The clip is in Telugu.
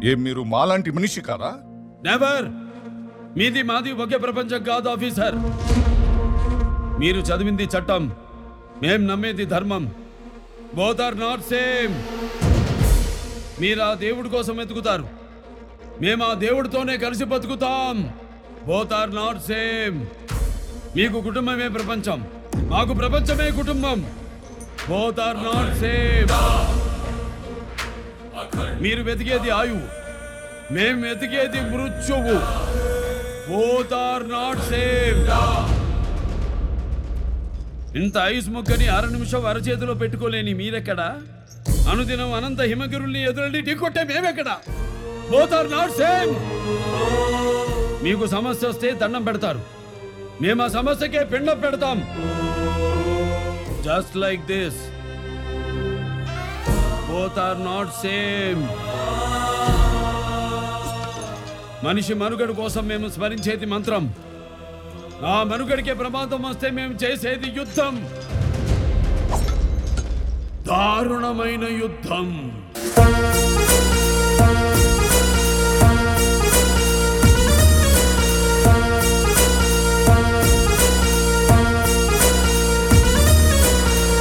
ఏం మీరు మాలాంటి మనిషి కాదా నెవర్ మీది మాది ఒకే ప్రపంచం కాదు ఆఫీసర్ మీరు చదివింది చట్టం మేం నమ్మేది ధర్మం బోత్ ఆర్ నాట్ సేమ్ మీరు ఆ దేవుడి కోసం వెతుకుతారు మేము ఆ దేవుడితోనే కలిసి బతుకుతాం బోత్ ఆర్ నాట్ సేమ్ మీకు కుటుంబమే ప్రపంచం మాకు ప్రపంచమే కుటుంబం బోత్ ఆర్ నాట్ సేమ్ మీరు వెతికేది ఆయువు మేం వెతికేది మృత్యువు బోత్ ఆర్ నాట్ సేమ్ ఇంత ఐస్ ముక్కని అర నిమిషం అరచేతిలో పెట్టుకోలేని మీరెక్కడ అనుదినం అనంత హిమగిరుల్ని ఎదురెళ్ళి ఢీకొట్టే మేమెక్కడ బోత్ ఆర్ నాట్ సేమ్ మీకు సమస్య వస్తే దండం పెడతారు మేము ఆ సమస్యకే పిండం పెడతాం just like this both are not same మనిషి మనుగడ కోసం మేము స్మరించేది మంత్రం ఆ మనుగడికే ప్రమాదం వస్తే మేము చేసేది యుద్ధం దారుణమైన యుద్ధం